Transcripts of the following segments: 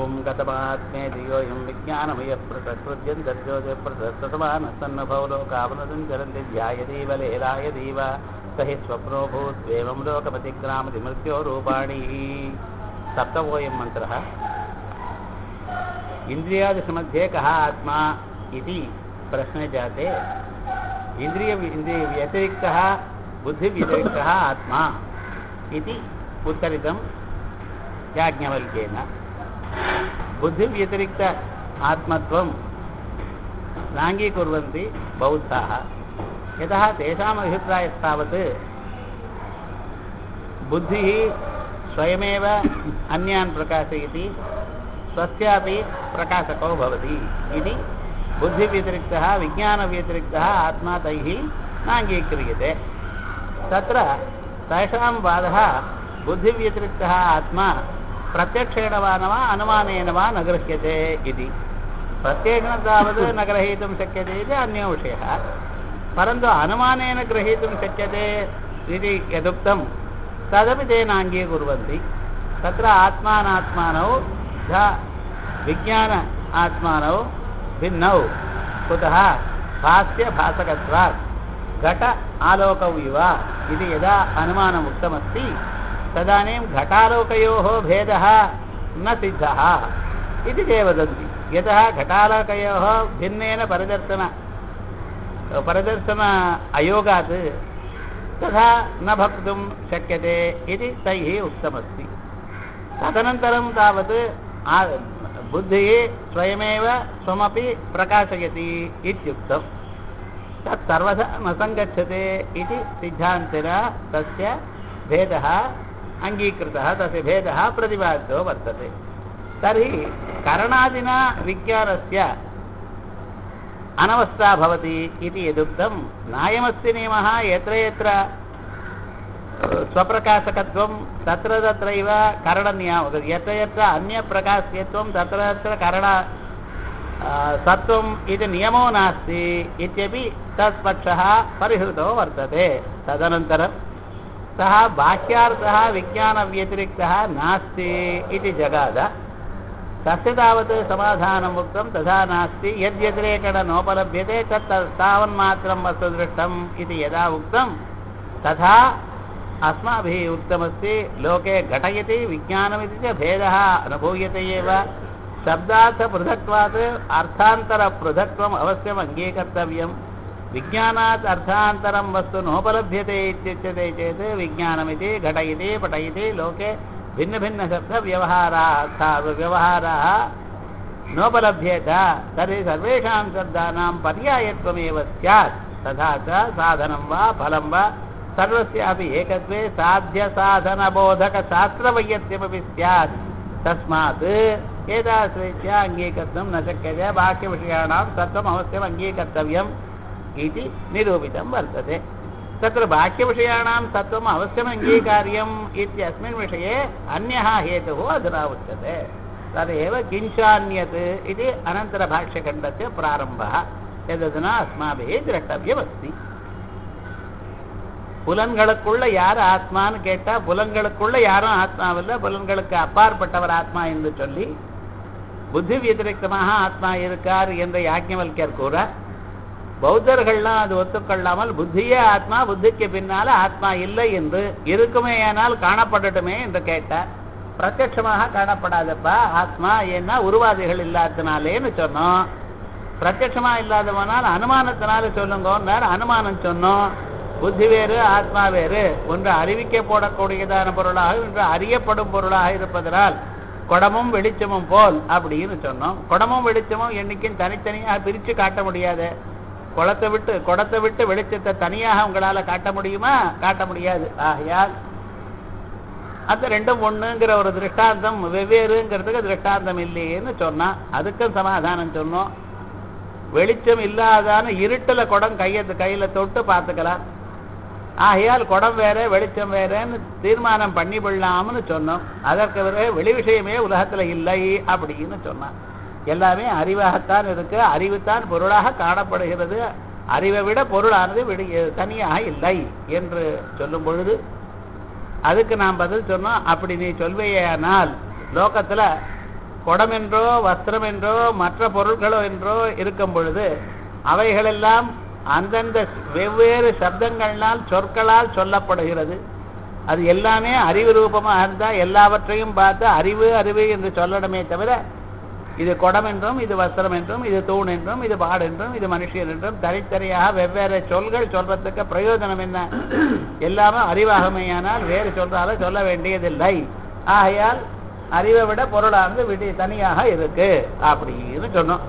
ஓம் கதமாத்மேதியோயம் விஜானமய பிரசத்ருத்யன் தத்யோஜ பிரசத்தமானசன்னபௌ லோகாவனதம் ஜலந்தி தியாயதீவ லேலாயதீவ சஹி ஸ்வப்னோ பூத்வேவம் லோகமதிக்ராமதி மிருத்யோ ரூபாணி सप्तवोऽयं मन्त्रः इन्द्रियादिषमध्ये कः आत्मा इति प्रश्ने जाते इन्द्रिय इन्द्रियव्यतिरिक्तः बुद्धिव्यतिरिक्तः आत्मा इति उत्तरितं याज्ञवल्क्येन बुद्धिव्यतिरिक्त आत्मत्वं नाङ्गीकुर्वन्ति बौद्धाः यतः तेषाम् अभिप्रायस्तावत् बुद्धिः स्वयमेव अन्यान् प्रकाशयति स्वस्यापि प्रकाशको भवति इति बुद्धिव्यतिरिक्तः विज्ञानव्यतिरिक्तः आत्मा तैः नाङ्गीक्रियते तत्र तेषां वादः बुद्धिव्यतिरिक्तः आत्मा प्रत्यक्षेण वा न वा अनुमानेन वा न गृह्यते इति प्रत्यक्षेण तावत् न ग्रहीतुं शक्यते इति अन्यो विषयः परन्तु अनुमानेन ग्रहीतुं शक्यते इति यदुक्तं तदपि ते नाङ्गीकुर्वन्ति तत्र आत्मानात्मानौ ध विज्ञान आत्मानौ भिन्नौ कुतः भास्य भासकत्वात् घट आलोकौ इव इति यदा अनुमानम् उक्तमस्ति तदानीं घटालोकयोः भेदः न सिद्धः इति ते वदन्ति यतः घटालोकयोः भिन्नेन परिदर्शन परिदर्शन अयोगात् तथा न भक्तुं शक्यते इति तैः उक्तमस्ति तदनन्तरं तावत् बुद्धिः स्वयमेव स्वमपि प्रकाशयति इत्युक्तं तत् सर्वथा न सङ्गच्छते इति सिद्धान्तेन तस्य भेदः अङ्गीकृतः तस्य भेदः प्रतिपादितो वर्तते तर्हि करणादिना विज्ञानस्य अनवस्था भवति इति यदुक्तं नायमस्ति नियमः यत्र यत्र स्वप्रकाशकत्वं तत्र तत्रैव करणनियामक यत्र यत्र अन्यप्रकाश्यत्वं तत्र तत्र करण सत्वम् इति नियमो नास्ति इत्यपि तत्पक्षः परिहृतो वर्तते तदनन्तरं सः बाह्यार्थः विज्ञानव्यतिरिक्तः नास्ति इति जगाद तस्य तावत् समाधानम् उक्तं तथा नास्ति यद्व्यतिरेकेण नोपलभ्यते तत् तावन्मात्रं वस्तु दृष्टम् इति यदा उक्तं तथा अस्माभिः उक्तमस्ति लोके घटयति विज्ञानमिति च भेदः अनुभूयते एव शब्दार्थपृथक्त्वात् अर्थान्तरपृथक्त्वम् अवश्यम् अङ्गीकर्तव्यं विज्ञानात् अर्थान्तरं वस्तु नोपलभ्यते इत्युच्यते चेत् विज्ञानमिति घटयति पठयति लोके भिन्नभिन्नशब्दव्यवहाराः व्यवहाराः नोपलभ्येत तर्हि सर्वेषां शब्दानां पर्यायत्वमेव स्यात् तथा च साधनं वा फलं वा सर्वस्यापि एकत्वे साध्यसाधनबोधकशास्त्रवैयत्यमपि स्यात् तस्मात् एतादृशरीत्या अङ्गीकर्तुं न शक्यते बाह्यविषयाणां तत्त्वम् अवश्यम् अङ्गीकर्तव्यम् इति निरूपितं वर्तते तत्र बाह्यविषयाणां तत्त्वम् अवश्यम् अङ्गीकार्यम् इत्यस्मिन् विषये अन्यः हेतुः अधुना उच्यते तदेव किञ्चान्यत् इति अनन्तरभाष्यखण्डस्य प्रारम्भः यदधुना अस्माभिः द्रष्टव्यमस्ति புலன்களுக்குள்ள யார் ஆத்மான்னு கேட்டா புலன்களுக்குள்ள யாரும் ஆத்மாவில்ல புலன்களுக்கு அப்பாற்பட்டவர் ஆத்மா என்று சொல்லி புத்தி வியதிரிக்தமாக ஆத்மா இருக்கார் என்ற யாஜ்ஞவல்யர் கூற பௌத்தர்கள்லாம் அது ஒத்துக்கொள்ளாமல் புத்தியே ஆத்மா புத்திக்கு பின்னால ஆத்மா இல்லை என்று இருக்குமே ஆனால் காணப்படட்டுமே என்று கேட்டார் பிரத்யட்சமாக காணப்படாதப்பா ஆத்மா ஏன்னா உருவாதிகள் இல்லாதனாலேன்னு சொன்னோம் பிரத்யட்சமா இல்லாதவனால் அனுமானத்தினால சொல்லுங்கன்னார் அனுமானம் சொன்னோம் புத்தி வேறு ஆத்மா வேறு ஒன்று அறிவிக்க போடக்கூடியதான பொருளாக ஒன்று அறியப்படும் பொருளாக இருப்பதனால் குடமும் வெளிச்சமும் போல் அப்படின்னு சொன்னோம் குடமும் வெளிச்சமும் என்னைக்கும் தனித்தனியாக பிரித்து காட்ட முடியாது குளத்தை விட்டு குடத்தை விட்டு வெளிச்சத்தை தனியாக உங்களால காட்ட முடியுமா காட்ட முடியாது ஆகையால் அந்த ரெண்டும் ஒண்ணுங்கிற ஒரு திருஷ்டாந்தம் வெவ்வேறுங்கிறதுக்கு திருஷ்டாந்தம் இல்லையேன்னு சொன்னா அதுக்கும் சமாதானம் சொன்னோம் வெளிச்சம் இல்லாதான இருட்டுல குடம் கைய கையில தொட்டு பார்த்துக்கலாம் ஆகையால் குடம் வேற வெளிச்சம் வேறன்னு தீர்மானம் பண்ணி விடலாம்னு சொன்னோம் அதற்கு பிறகு வெளி விஷயமே உலகத்துல இல்லை அப்படின்னு சொன்னான் எல்லாமே அறிவாகத்தான் இருக்கு அறிவுத்தான் பொருளாக காணப்படுகிறது அறிவை விட பொருளானது விடி தனியாக இல்லை என்று சொல்லும் பொழுது அதுக்கு நாம் பதில் சொன்னோம் அப்படி நீ சொல்வையானால் லோகத்துல குடம் என்றோ வஸ்திரம் என்றோ மற்ற பொருட்களோ என்றோ இருக்கும் பொழுது அவைகளெல்லாம் அந்தந்த வெவ்வேறு சப்தங்களால் சொற்களால் சொல்லப்படுகிறது அது எல்லாமே அறிவு ரூபமாக இருந்தால் எல்லாவற்றையும் பார்த்து அறிவு அறிவு என்று சொல்லணுமே தவிர இது குடம் என்றும் இது வஸ்திரம் என்றும் இது தூண் என்றும் இது பாடு என்றும் இது மனுஷன் என்றும் தனித்தனியாக வெவ்வேறு சொல்கள் சொல்றதுக்கு பிரயோஜனம் என்ன எல்லாமே அறிவாகமையானால் வேறு சொல்றாலும் சொல்ல வேண்டியதில்லை ஆகையால் அறிவை விட பொருளானது விடி தனியாக இருக்கு அப்படின்னு சொன்னோம்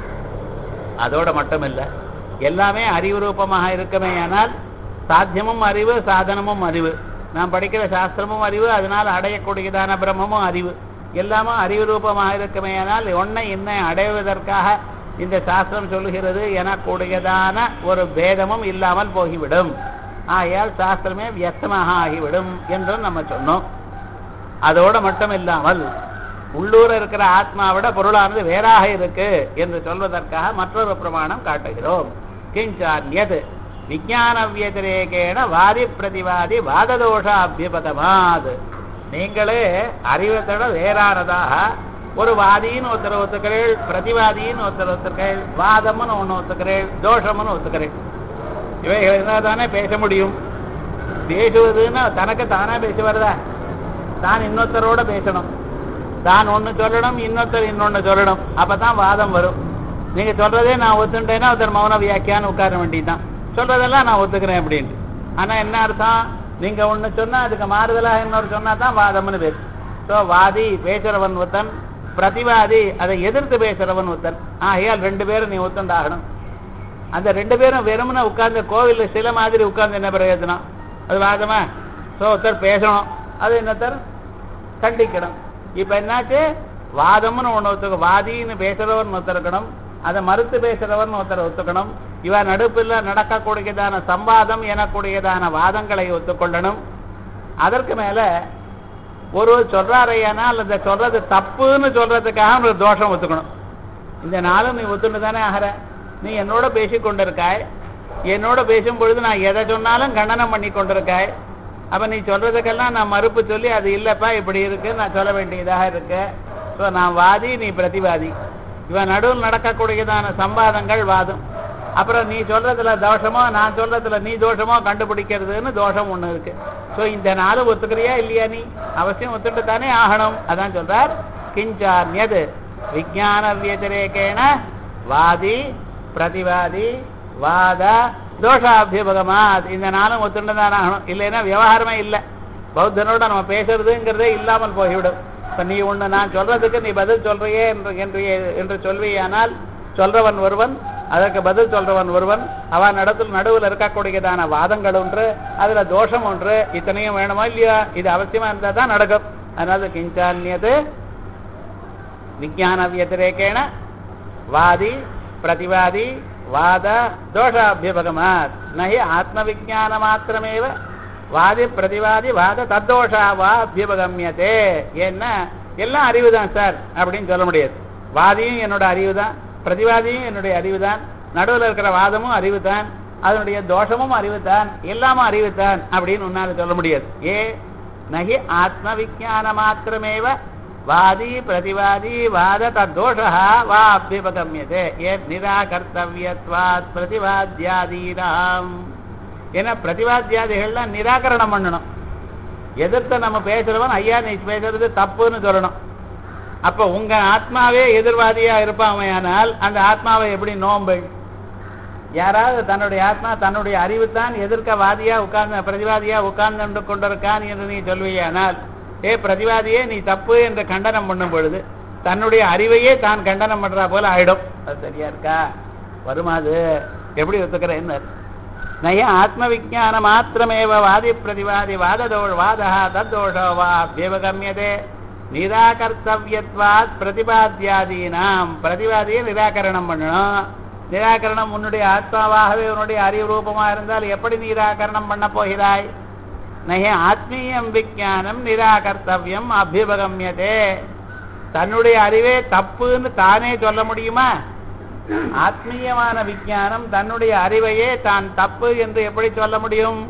அதோட மட்டும் இல்லை எல்லாமே அறிவு ரூபமாக இருக்குமேயானால் சாத்தியமும் அறிவு சாதனமும் அறிவு நாம் படிக்கிற சாஸ்திரமும் அறிவு அதனால் அடையக்கூடியதான பிரம்மமும் அறிவு எல்லாமும் அறிவு ரூபமாக இருக்குமேயானால் ஒன்றை இன்னை அடைவதற்காக இந்த சாஸ்திரம் சொல்லுகிறது எனக்கூடியதான ஒரு பேதமும் இல்லாமல் போகிவிடும் ஆகையால் சாஸ்திரமே வியஸ்தமாக ஆகிவிடும் என்றும் நம்ம சொன்னோம் அதோட மட்டும் இல்லாமல் உள்ளூர இருக்கிற ஆத்மாவிட பொருளானது வேறாக இருக்கு என்று சொல்வதற்காக மற்றொரு பிரமாணம் காட்டுகிறோம் கிஞ்சான்யது விஜான வியதிரேகேன வாதி பிரதிவாதி வாததோஷ அபியபதமாது நீங்களே அறிவத்தோட வேறானதாக ஒரு வாதின்னு ஒருத்தர் ஒத்துக்கிறேள் பிரதிவாதின்னு ஒருத்தர் ஒத்துக்கிறேள் வாதம்னு ஒன்று ஒத்துக்கிறேள் தோஷம்னு ஒத்துக்கிறேள் இவைகள் இருந்தால் தானே பேச முடியும் பேசுவதுன்னா தனக்கு தானே பேச வருதா தான் இன்னொருத்தரோட பேசணும் தான் ஒன்று சொல்லணும் இன்னொருத்தர் இன்னொன்று சொல்லணும் அப்பதான் வாதம் வரும் நீங்க சொல்றதே நான் ஒத்துட்டேன்னா ஒருத்தர் மௌன வியாக்கியான்னு உட்கார வேண்டியதுதான் சொல்றதெல்லாம் நான் ஒத்துக்கிறேன் அப்படின்ட்டு ஆனா என்ன அர்த்தம் நீங்க ஒண்ணு சொன்னா அதுக்கு மாறுதலாக இன்னொரு சொன்னா தான் வாதம்னு பேர் ஸோ வாதி பேசுறவன் ஒருத்தன் பிரதிவாதி அதை எதிர்த்து பேசுறவன் ஒருத்தன் ஆகையால் ரெண்டு பேரும் நீ ஒத்துண்டாகணும் அந்த ரெண்டு பேரும் வெறுமனே உட்கார்ந்து கோவில்ல சில மாதிரி உட்கார்ந்து என்ன பிரயோஜனம் அது வாதமா ஸோ ஒருத்தர் பேசணும் அது என்னத்தர் கண்டிக்கணும் இப்ப என்னாச்சு வாதம்னு ஒண்ணு ஒத்துக்க வாதின்னு பேசுறவன் ஒருத்தருக்கணும் அதை மறுத்து பேசுறவன் ஒருத்தர் ஒத்துக்கணும் இவ நடுப்பில் நடக்கக்கூடியதான சம்வாதம் எனக்கூடியதான வாதங்களை ஒத்துக்கொள்ளணும் அதற்கு மேல ஒரு சொல்றாரையானால் அந்த சொல்றது தப்புன்னு சொல்றதுக்காக ஒரு தோஷம் ஒத்துக்கணும் இந்த நாளும் நீ ஒத்துண்டு தானே ஆகிற நீ என்னோட பேசிக் கொண்டிருக்காய் என்னோட பேசும் பொழுது நான் எதை சொன்னாலும் கண்டனம் பண்ணி கொண்டிருக்காய் அப்ப நீ சொல்றதுக்கெல்லாம் நான் மறுப்பு சொல்லி அது இல்லப்பா இப்படி இருக்கு நான் சொல்ல வேண்டியதாக இருக்கு ஸோ நான் வாதி நீ பிரதிவாதி இவன் நடுவில் நடக்கக்கூடியதான சம்பாதங்கள் வாதம் அப்புறம் நீ சொல்றதுல தோஷமோ நான் சொல்றதுல நீ தோஷமோ கண்டுபிடிக்கிறதுன்னு தோஷம் ஒண்ணு இருக்கு ஸோ இந்த நாலு ஒத்துக்கிறியா இல்லையா நீ அவசியம் ஒத்துட்டு தானே ஆகணும் அதான் சொல்றார் கிஞ்சான்யது விஜான வியதிரேகேன வாதி பிரதிவாதி வாத தோஷாபியபகமாத் இந்த நாளும் ஒத்துண்டு தான் ஆகணும் இல்லைன்னா விவகாரமே இல்லை பௌத்தனோட நம்ம பேசுறதுங்கிறதே இல்லாமல் போய்விடும் இப்ப நீ ஒண்ணு நான் சொல்றதுக்கு நீ பதில் சொல்றியே என்று என்று என்று சொல்வியானால் சொல்றவன் ஒருவன் அதற்கு பதில் சொல்றவன் ஒருவன் அவன் நடத்தில் நடுவில் இருக்கக்கூடியதான வாதங்கள் ஒன்று அதுல தோஷம் ஒன்று இத்தனையும் வேணுமா இல்லையா இது அவசியமா இருந்தா தான் நடக்கும் அதனால கிஞ்சான்யது விஜான வியதிரேகேன வாதி பிரதிவாதி வாத தோஷாபியபகமாத் நகி ஆத்மவிஜான மாத்திரமேவ வாதி பிரதிவாதி வாத தத்தோஷா வா அபியபகமியதே ஏன்னா எல்லாம் அறிவு தான் சார் அப்படின்னு சொல்ல முடியாது வாதியும் என்னோட அறிவு தான் பிரதிவாதியும் என்னுடைய அறிவு தான் நடுவில் இருக்கிற வாதமும் அறிவு தான் அதனுடைய தோஷமும் அறிவு தான் எல்லாமும் அறிவு தான் அப்படின்னு உன்னால சொல்ல முடியாது ஏ நகி ஆத்ம விஜான மாத்திரமேவ வாதி பிரதிவாதி வாத தத்தோஷா வா அபியபகமியதே ஏ நிராகர்த்தவியத்வாத் பிரதிவாத்தியாதீனாம் ஏன்னா பிரதிவாத்தியாதிகள்லாம் நிராகரணம் பண்ணணும் எதிர்த்த நம்ம பேசுறவன் ஐயா நீ பேசுறது தப்புன்னு சொல்லணும் அப்ப உங்க ஆத்மாவே எதிர்வாதியா இருப்பாமையானால் அந்த ஆத்மாவை எப்படி நோம்பல் யாராவது தன்னுடைய ஆத்மா தன்னுடைய அறிவு தான் எதிர்க்க வாதியா உட்கார்ந்து பிரதிவாதியா உட்கார்ந்து கொண்டிருக்கான் என்று நீ சொல்வியானால் ஏ பிரதிவாதியே நீ தப்பு என்று கண்டனம் பண்ணும் பொழுது தன்னுடைய அறிவையே தான் கண்டனம் பண்றா போல ஆயிடும் அது சரியா இருக்கா வருமா அது எப்படி ஒத்துக்கிறேன் நய ஆத்மவிஜான மாத்திரமேவ வாதி பிரதிவாதி வாததோ வாதா தத்தோஷோ வா அபியவகமியதே நிராகர்த்தவியத்வாத் பிரதிபாத்தியாதீனாம் பிரதிவாதியை நிராகரணம் பண்ணணும் நிராகரணம் உன்னுடைய ஆத்மாவாகவே உன்னுடைய அறிவு ரூபமா இருந்தால் எப்படி நிராகரணம் பண்ண போகிறாய் நய ஆத்மீயம் விஜானம் நிராகர்த்தவியம் அபியபகமியதே தன்னுடைய அறிவே தப்புன்னு தானே சொல்ல முடியுமா ஆத்மீயமான விஞ்ஞானம் தன்னுடைய அறிவையே தான் தப்பு என்று எப்படி சொல்ல முடியும்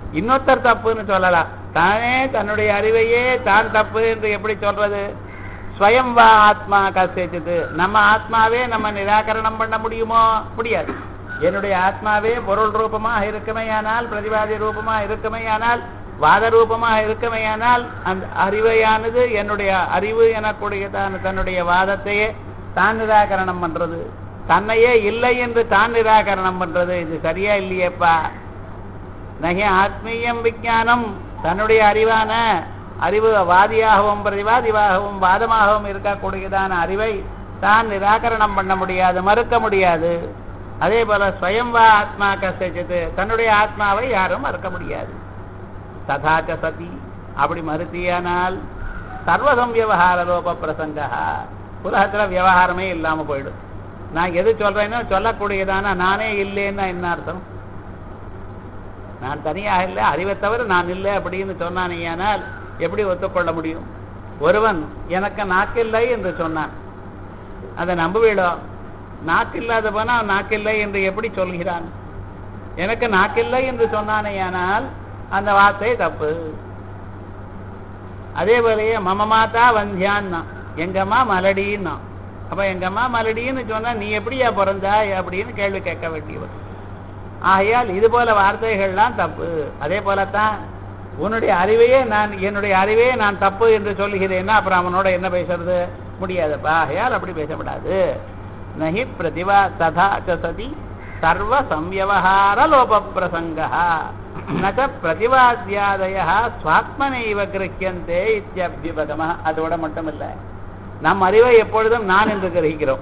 இன்னொருத்தர் தப்புன்னு சொல்லலாம் தானே தன்னுடைய அறிவையே தான் தப்பு என்று எப்படி சொல்றது ஸ்வயம் வா ஆத்மா கசிச்சது நம்ம ஆத்மாவே நம்ம நிராகரணம் பண்ண முடியுமோ முடியாது என்னுடைய ஆத்மாவே பொருள் ரூபமாக இருக்குமையானால் பிரதிவாதி ரூபமாக இருக்குமையானால் வாத ரூபமாக இருக்குமையானால் அந்த அறிவையானது என்னுடைய அறிவு எனக்கூடியதான தன்னுடைய வாதத்தையே தான் நிராகரணம் பண்றது தன்னையே இல்லை என்று தான் நிராகரணம் பண்றது இது சரியா இல்லையேப்பா நகை ஆத்மீயம் விஞ்ஞானம் தன்னுடைய அறிவான அறிவு வாதியாகவும் பிரதிவாதிவாகவும் வாதமாகவும் இருக்கக்கூடியதான அறிவை தான் நிராகரணம் பண்ண முடியாது மறுக்க முடியாது அதே போல ஸ்வயம்வா ஆத்மா கசிச்சது தன்னுடைய ஆத்மாவை யாரும் மறுக்க முடியாது ததாச்ச சதி அப்படி மறுத்தியானால் சர்வசம் விவகார லோப பிரசங்கா உலகத்துல விவகாரமே இல்லாம போயிடும் நான் எது சொல்றேனோ சொல்லக்கூடியதான நானே இல்லைன்னா என்ன அர்த்தம் நான் தனியாக இல்லை அறிவை தவிர நான் இல்லை அப்படின்னு சொன்னானேயானால் எப்படி ஒத்துக்கொள்ள முடியும் ஒருவன் எனக்கு நாக்கில்லை என்று சொன்னான் அதை நம்புவீடோ நாக்கில்லாத போனா நாக்கில்லை என்று எப்படி சொல்கிறான் எனக்கு நாக்கில்லை என்று சொன்னானேயானால் அந்த வார்த்தை தப்பு அதே போலயே மம மாதா வந்தியான்னா எங்கம்மா மலடின்னா அப்ப எங்கம்மா மலடின்னு சொன்னா நீ எப்படியா பிறந்தாய் அப்படின்னு கேள்வி கேட்க வேண்டியவர் ஆகையால் இது போல வார்த்தைகள்லாம் தப்பு அதே போலத்தான் உன்னுடைய அறிவையே நான் என்னுடைய அறிவே நான் தப்பு என்று சொல்லுகிறேன்னா அப்புறம் அவனோட என்ன பேசுறது முடியாதுப்பா ஆகையால் அப்படி பேசப்படாது நகி பிரதிவா ததா சதி சர்வ சம்யவஹார லோப பிரசங்க நச்ச பிரதிவாத்தியாதய சுவாத்மனைவ கிரகியந்தே இத்தியபிபகம அதோட மட்டும் இல்லை நம் அறிவை எப்பொழுதும் நான் என்று கிரகிக்கிறோம்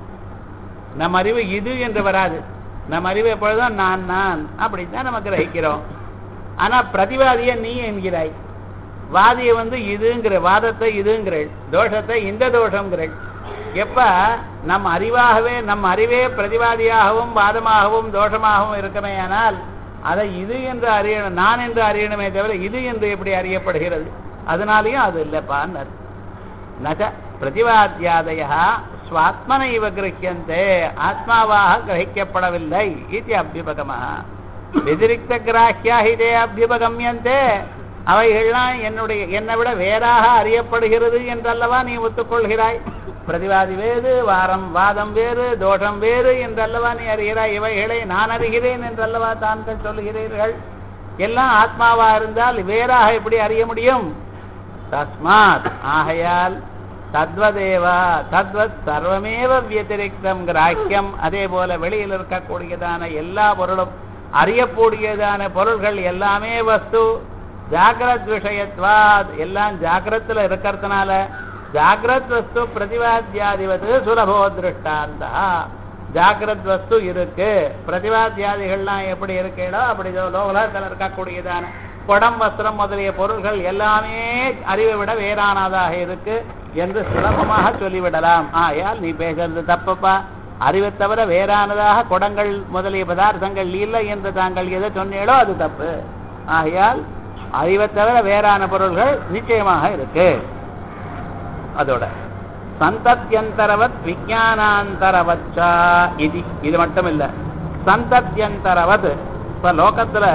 நம் அறிவு இது என்று வராது நம் அறிவு எப்பொழுதும் நான் நான் அப்படித்தான் நம்ம கிரகிக்கிறோம் ஆனா பிரதிவாதிய நீ என்கிறாய் வாதிய வந்து இதுங்கிற வாதத்தை இதுங்கிறள் தோஷத்தை இந்த தோஷங்கிறள் எப்ப நம் அறிவாகவே நம் அறிவே பிரதிவாதியாகவும் வாதமாகவும் தோஷமாகவும் இருக்கமேயானால் அதை இது என்று அறியணும் நான் என்று அறியணுமே தவிர இது என்று எப்படி அறியப்படுகிறது அதனாலையும் அது இல்லைப்பான்னு நச்ச பிரதிவாத்தியாதயா ஸ்வாத்மனைவ கிரகியந்தே ஆத்மாவாக கிரகிக்கப்படவில்லை இது அபியுபகமா வெதிரிக்த கிராஹியாஹிதே அபியுபகமியந்தே அவைகள்லாம் என்னுடைய என்னை விட வேறாக அறியப்படுகிறது என்றல்லவா நீ ஒத்துக்கொள்கிறாய் பிரதிவாதி வேறு வாரம் வாதம் வேறு தோஷம் வேறு என்றல்லவா நீ அறிகிறாய் இவைகளை நான் அறிகிறேன் என்றல்லவா தான்கள் சொல்லுகிறீர்கள் எல்லாம் ஆத்மாவா இருந்தால் வேறாக எப்படி அறிய முடியும் தஸ்மாத் ஆகையால் தத்வதேவா தத்வத் சர்வமேவ வியதிரிக்தம் கிராக்கியம் அதே போல வெளியில் இருக்கக்கூடியதான எல்லா பொருளும் அறியக்கூடியதான பொருள்கள் எல்லாமே வஸ்து ஜாகிரத் விஷயத்வாத் எல்லாம் ஜாகிரத்துல இருக்கிறதுனால ஜாகிரத் வஸ்து பிரதிவாத்தியாதிவது சுலபோ திருஷ்டாந்தா ஜாகிரத் வஸ்து இருக்கு பிரதிவாத்தியாதிகள்லாம் எப்படி இருக்கேடோ அப்படி லோகலத்தில் இருக்கக்கூடியதான குடம் வஸ்திரம் முதலிய பொருள்கள் எல்லாமே அறிவை விட வேறானதாக இருக்கு என்று சுலபமாக சொல்லிவிடலாம் ஆயால் நீ பேசுறது தப்பப்பா அறிவை தவிர வேறானதாக குடங்கள் முதலிய பதார்த்தங்கள் இல்லை என்று தாங்கள் எதை சொன்னீங்களோ அது தப்பு ஆகையால் அறிவை தவிர வேறான பொருள்கள் நிச்சயமாக இருக்கு அதோட சந்தத்யந்தரவத் விஜயானாந்தரவச்சா இது இது மட்டும் இல்ல சந்தத்யந்தரவத் இப்ப லோகத்துல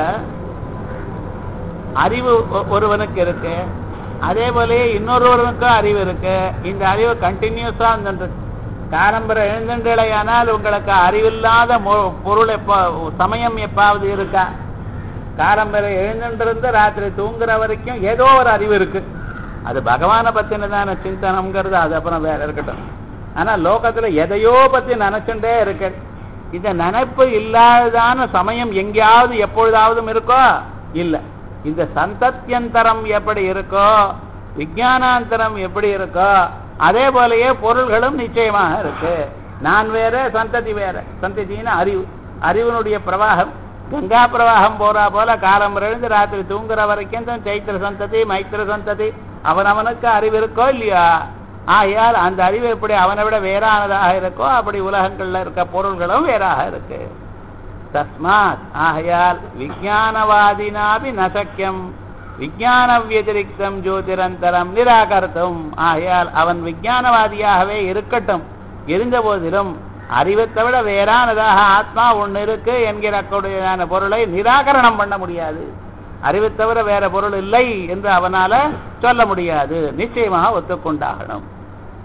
அறிவு ஒ- ஒருவனுக்கு இருக்கு அதே போலயே இன்னொருவனுக்கும் அறிவு இருக்கு இந்த அறிவு கண்டினியூஸா அந்த காரம்பரை எழுந்துடையானால் உங்களுக்கு அறிவில்லாத மொ- பொருள் எப்போ சமயம் எப்பாவது இருக்கா காரம்பரை எழுந்துட்டு ராத்திரி தூங்குற வரைக்கும் ஏதோ ஒரு அறிவு இருக்கு அது பகவானை பத்தினதான சிந்தனம்ங்கிறது அது அப்புறம் வேற இருக்கட்டும் ஆனா லோகத்துல எதையோ பத்தி நினைச்சுட்டே இருக்கு இந்த நினைப்பு இல்லாததான சமயம் எங்கேயாவது எப்பொழுதாவதும் இருக்கோ இல்ல இந்த சந்தத்தியந்தரம் எப்படி இருக்கோ விஞ்ஞானாந்தரம் எப்படி இருக்கோ அதே போலயே பொருள்களும் நிச்சயமாக இருக்கு நான் வேற சந்ததி வேற சந்ததின்னு அறிவு அறிவினுடைய பிரவாகம் கங்கா பிரவாகம் போறா போல காலம் எழுந்து ராத்திரி தூங்குற வரைக்கும் தான் சைத்திர சந்ததி மைத்திர சந்ததி அவனவனுக்கு அறிவு இருக்கோ இல்லையா ஆகையால் அந்த அறிவு எப்படி அவனை விட வேறானதாக இருக்கோ அப்படி உலகங்கள்ல இருக்க பொருள்களும் வேறாக இருக்கு தஸ்மாத் ஆகையால் விஜயானவாதினாபி நசக்கியம் விஜயான வியதிரிக்தம் ஜோதிரந்தரம் நிராகர்த்தம் ஆகையால் அவன் விஜயானவாதியாகவே இருக்கட்டும் இருந்த போதிலும் அறிவைத்தை விட வேறானதாக ஆத்மா ஒண்ணு இருக்கு என்கிற கூடியதான பொருளை நிராகரணம் பண்ண முடியாது அறிவை தவிர வேற பொருள் இல்லை என்று அவனால சொல்ல முடியாது நிச்சயமாக ஒத்துக்கொண்டாகணும்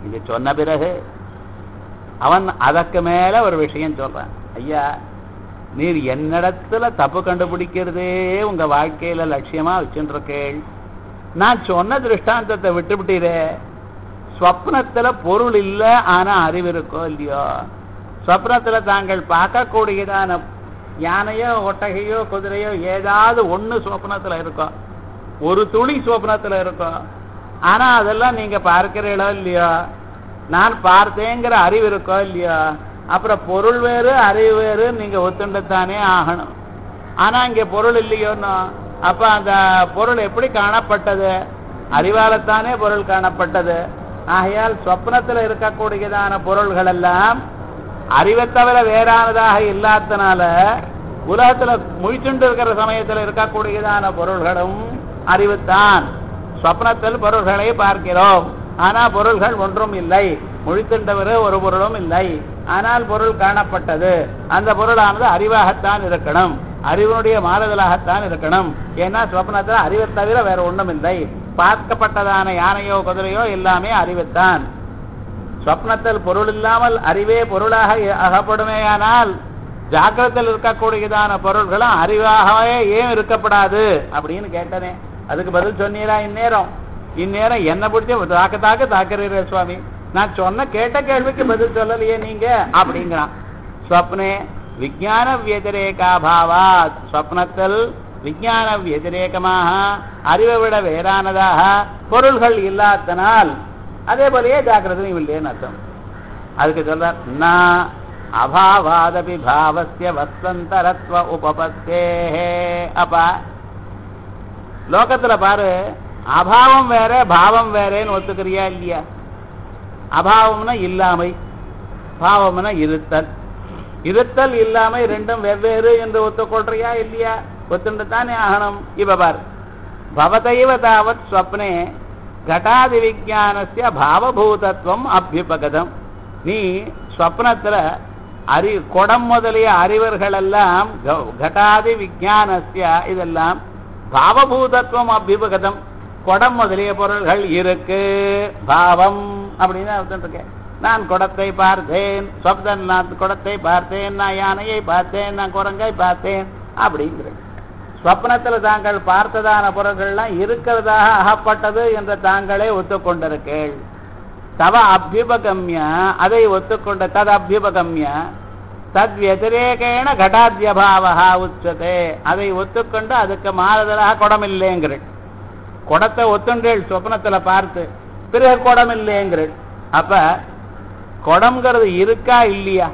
இது சொன்ன பிறகு அவன் அதற்கு மேல ஒரு விஷயம் சொல்றான் ஐயா நீர் என்னிடத்துல தப்பு கண்டுபிடிக்கிறதே உங்க வாழ்க்கையில லட்சியமா வச்சுருக்கேள் நான் சொன்ன திருஷ்டாந்தத்தை விட்டுவிட்டீரே ஸ்வப்னத்துல பொருள் இல்லை ஆனா அறிவு இருக்கோ இல்லையோ ஸ்வப்னத்துல தாங்கள் பார்க்கக்கூடியதான யானையோ ஒட்டகையோ குதிரையோ ஏதாவது ஒண்ணு சொப்னத்துல இருக்கும் ஒரு துளி சொப்னத்துல இருக்கும் ஆனா அதெல்லாம் நீங்க பார்க்கிறீங்களோ இல்லையோ நான் பார்த்தேங்கிற அறிவு இருக்கோ இல்லையோ அப்புறம் பொருள் வேறு அறிவு வேறு நீங்க ஒத்துண்டுத்தானே ஆகணும் ஆனா இங்க பொருள் இல்லையோன்னு அப்ப அந்த பொருள் எப்படி காணப்பட்டது அறிவாலத்தானே பொருள் காணப்பட்டது ஆகையால் சொப்னத்துல இருக்கக்கூடியதான பொருள்கள் எல்லாம் அறிவை தவிர வேறானதாக இல்லாதனால உலகத்துல முழிச்சுண்டு இருக்கிற சமயத்துல இருக்கக்கூடியதான பொருள்களும் அறிவுத்தான் சொப்னத்தில் பொருள்களை பார்க்கிறோம் ஆனா பொருள்கள் ஒன்றும் இல்லை முழித்துண்டவர் ஒரு பொருளும் இல்லை ஆனால் பொருள் காணப்பட்டது அந்த பொருளானது அறிவாகத்தான் இருக்கணும் அறிவனுடைய மாறுதலாகத்தான் இருக்கணும் ஏன்னா சொப்னத்துல அறிவை தவிர வேற ஒன்றும் இல்லை பார்க்கப்பட்டதான யானையோ குதிரையோ எல்லாமே அறிவுத்தான் சொப்னத்தில் பொருள் இல்லாமல் அறிவே பொருளாக அகப்படுமேயானால் ஜாக்கிரத்தில் இருக்கக்கூடியதான பொருள்களும் அறிவாகவே ஏன் இருக்கப்படாது அப்படின்னு கேட்டனே அதுக்கு பதில் சொன்னீரா இந்நேரம் இந்நேரம் என்ன பிடிச்ச தாக்க தாக்க தாக்குறீரே சுவாமி நான் சொன்ன கேட்ட கேள்விக்கு பதில் சொல்லலையே நீங்க அப்படிங்கிறான் ஸ்வப்னே விஜான வியதிரேகாபாவாத் ஸ்வப்னத்தில் விஜான வியதிரேகமாக அறிவை விட வேறானதாக பொருள்கள் இல்லாதனால் அதே போலயே ஜாக்கிரதையும் இல்லையேன்னு அர்த்தம் அதுக்கு சொல்றார் நான் அபாவாதபி பாவசிய வசந்தரத்வ உபபத்தே அப்பா லோகத்துல பாரு அபாவம் வேற பாவம் வேறேன்னு ஒத்துக்கிறியா இல்லையா அபாவம்னா இல்லாமை பாவம்னா இருத்தல் இருத்தல் இல்லாமை ரெண்டும் வெவ்வேறு என்று ஒத்துக்கொள்றியா இல்லையா ஒத்துண்டு தானே ஆகணும் இப்ப பாரு பவதைவ தாவத் ஸ்வப்னே கட்டாதி விஜானசிய பாவபூதத்துவம் அபியுபகதம் நீ ஸ்வப்னத்துல அறி குடம் முதலிய அறிவர்கள் எல்லாம் கட்டாதி விஜானசிய இதெல்லாம் பாவபூதத்துவம் அபியுபகதம் குடம் முதலிய பொருள்கள் இருக்கு பாவம் அப்படின்னு அர்த்தம் இருக்கேன் நான் குடத்தை பார்த்தேன் சொப்தன் நான் குடத்தை பார்த்தேன் நான் யானையை பார்த்தேன் நான் குரங்கை பார்த்தேன் அப்படிங்கிறேன் ஸ்வப்னத்துல தாங்கள் பார்த்ததான பொருள்கள்லாம் இருக்கிறதாக அகப்பட்டது என்று தாங்களே ஒத்துக்கொண்டிருக்கேள் தவ அபியுபகம்ய அதை ஒத்துக்கொண்ட தது அபியுபகம்ய தத் வத்திரேகேன கடாத்தியபாவா உச்சதே அதை ஒத்துக்கொண்டு அதுக்கு மாறுதலாக குடம் இல்லைங்கிறேன் குடத்தை ஒத்துண்டேள் சொப்னத்துல பார்த்து பிறகு குடம் இல்லைங்கிறேன் அப்ப குடம்ங்கிறது இருக்கா இல்லையா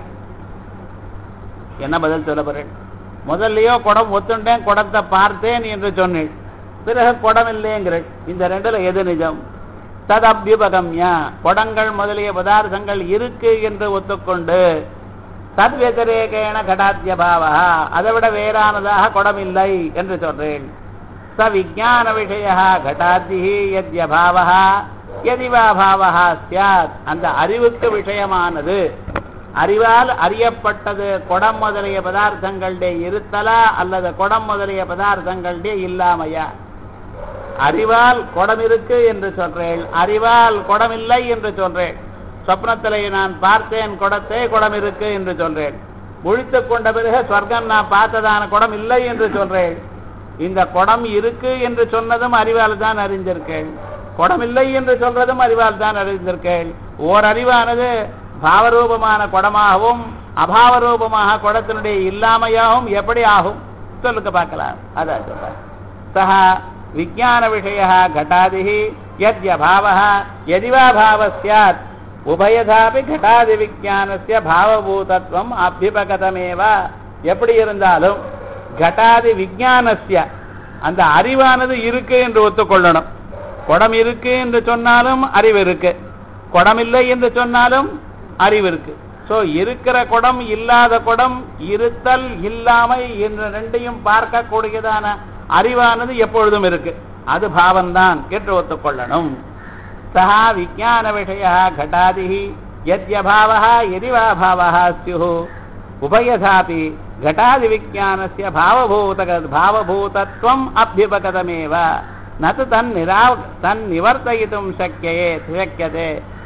என்ன பதில் சொல்ல போறேன் முதல்லயோ குடம் ஒத்துண்டேன் குடத்தை பார்த்தேன் என்று சொன்னேன் பிறகு குடம் இல்லைங்கிறேன் இந்த ரெண்டுல எது நிஜம் ததபியுபகம்யா குடங்கள் முதலிய பதார்த்தங்கள் இருக்கு என்று ஒத்துக்கொண்டு தத் வத்திரேகேன கடாத்திய பாவா அதை விட வேறானதாக குடம் இல்லை என்று சொல்றேன் ச விஜான விஷய கடாதி யத்யபாவா எதிவா பாவா சியாத் அந்த அறிவுக்கு விஷயமானது அறிவால் அறியப்பட்டது குடம் முதலிய பதார்த்தங்களுடைய இருத்தலா அல்லது குடம் முதலிய பதார்த்தங்களுடைய இல்லாமையா அறிவால் குடம் இருக்கு என்று சொல்றேன் அறிவால் குடம் இல்லை என்று சொல்றேன் சொப்னத்திலே நான் பார்த்தேன் குடத்தை குடம் இருக்கு என்று சொல்றேன் முழித்துக் கொண்ட பிறகு சொர்க்கம் நான் பார்த்ததான குடம் இல்லை என்று சொல்றேன் இந்த குடம் இருக்கு என்று சொன்னதும் அறிவால் தான் அறிந்திருக்கேன் குடம் இல்லை என்று சொல்றதும் அறிவால் தான் அறிந்திருக்கேன் ஓர் அறிவானது பாவரூபமான குடமாகவும் அபாவரூபமாக குடத்தினுடைய இல்லாமையாகவும் எப்படி ஆகும் சொல்லுங்க பார்க்கலாம் அதான் சொல்ற சஹா விஜான விஷய கட்டாதி யத்யபாவ எதிவா பாவ சாத் உபயதாபி கட்டாதி விஜானசிய பாவபூதத்துவம் அபிபகதமேவ எப்படி இருந்தாலும் கட்டாதி விஜானசிய அந்த அறிவானது இருக்கு என்று ஒத்துக்கொள்ளணும் குடம் இருக்கு என்று சொன்னாலும் அறிவு இருக்கு குடம் இல்லை என்று சொன்னாலும் அறிவு இருக்கு சோ இருக்கிற குடம் இல்லாத குடம் இருத்தல் இல்லாமை என்ற ரெண்டையும் பார்க்கக்கூடியதான அறிவானது எப்பொழுதும் இருக்கு அது பாவம்தான் என்று ஒத்துக்கொள்ளணும் சஹா விஜான விஷய கட்டாதி யத்யபாவ எதிவா பாவா ஸ்யு உபயதாபி घटादि विज्ञानस्य भावभूतक भावभूतत्वम् अभ्युपगतमेव न तु तन्निरा तन्निवर्तयितुं शक्यते शक्यते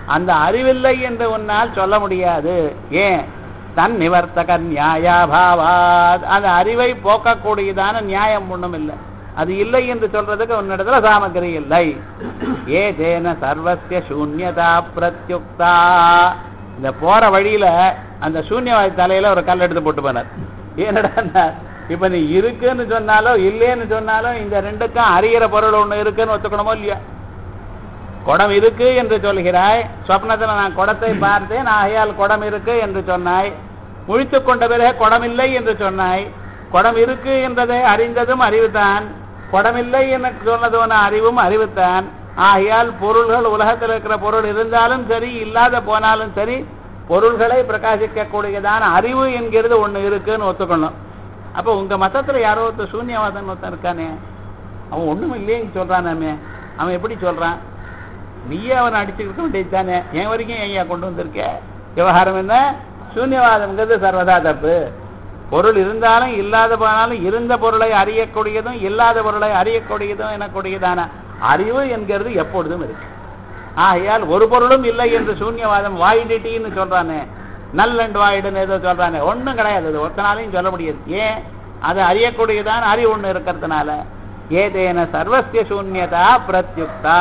அந்த அறிவில்லை என்று உன்னால் சொல்ல முடியாது ஏன் தன் நிவர்த்தக நியாயாபாவாத் அந்த அறிவை போக்கக்கூடியதான நியாயம் ஒண்ணும் இல்லை அது இல்லை என்று சொல்றதுக்கு உன்னிடத்துல சாமகிரி இல்லை ஏதேன சர்வசிய சூன்யதா பிரத்யுக்தா இந்த போற வழியில அந்த சூன்யவாதி தலையில ஒரு கல் எடுத்து போட்டு போனார் ஏனடா இப்ப நீ இருக்குன்னு சொன்னாலும் இல்லைன்னு சொன்னாலும் இந்த ரெண்டுக்கும் அறிகிற பொருள் ஒண்ணு இருக்குன்னு ஒத்துக்கணுமோ இல்லையா குடம் இருக்கு என்று சொல்கிறாய் சொப்னத்துல நான் குடத்தை பார்த்தேன் ஆகையால் குடம் இருக்கு என்று சொன்னாய் முழித்துக் கொண்ட பிறகு குடம் இல்லை என்று சொன்னாய் குடம் இருக்கு என்றதை அறிந்ததும் அறிவுதான் குடமில்லை என சொன்னதுன அறிவும் அறிவுத்தான் ஆகையால் பொருள்கள் உலகத்தில் இருக்கிற பொருள் இருந்தாலும் சரி இல்லாத போனாலும் சரி பொருள்களை பிரகாசிக்கக்கூடியதான அறிவு என்கிறது ஒண்ணு இருக்குன்னு ஒத்துக்கணும் அப்போ உங்க மதத்துல யாரோ ஒருத்தர் சூன்யவாதன் ஒருத்தன் இருக்கானே அவன் ஒண்ணும் இல்லையேன்னு சொல்றானாமே அவன் எப்படி சொல்றான் நீயே அவனை அடிச்சுக்கிட்ட வேண்டியது தானே என் வரைக்கும் ஐயா கொண்டு வந்திருக்க விவகாரம் என்ன சூன்யவாதம்ங்கிறது சர்வதா தப்பு பொருள் இருந்தாலும் இல்லாத போனாலும் இருந்த பொருளை அறியக்கூடியதும் இல்லாத பொருளை அறியக்கூடியதும் எனக்கூடியதான அறிவு என்கிறது எப்பொழுதும் இருக்கு ஆகையால் ஒரு பொருளும் இல்லை என்று சூன்யவாதம் வாயிடிட்டின்னு சொல்றானே நல் அண்ட் வாயிடுன்னு ஏதோ சொல்றானே ஒண்ணும் கிடையாது அது ஒருத்தனாலையும் சொல்ல முடியாது ஏன் அது அறியக்கூடியதான அறிவு ஒண்ணு இருக்கிறதுனால ஏதேன சர்வசிய சூன்யதா பிரத்யுக்தா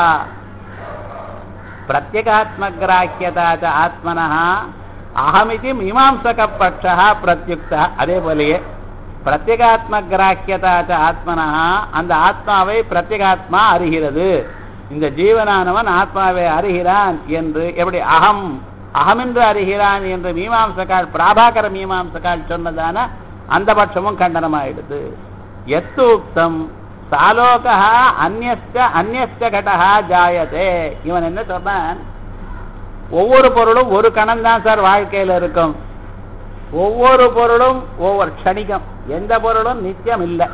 பிரத்யேகாத்மகிராக்கியதா ச ஆத்மனः அகமிதி மீமாம்சக பட்சः பிரத்யுக்த அதே போலயே பிரத்யேகாத்மகிராக்கியதா ச ஆத்மனः அந்த ஆத்மாவை பிரத்யேகாத்மா அறிகிறது இந்த ஜீவனானவன் ஆத்மாவை அறிகிறான் என்று எப்படி அகம் அகமென்று அறிகிறான் என்று மீமாம்சகால் பிராபாகர மீமாம்சகால் சொன்னதான அந்த பட்சமும் கண்டனமாயிடுது எத்தூக்தம் சாலோகா அந்நியஸ்ட அந்நியஸ்ட கடகா ஜாயதே இவன் என்ன சொல்றான் ஒவ்வொரு பொருளும் ஒரு கணம் தான் சார் வாழ்க்கையில இருக்கும் ஒவ்வொரு பொருளும் ஒவ்வொரு க்ஷணிகம் எந்த பொருளும் நித்தியம் இல்லை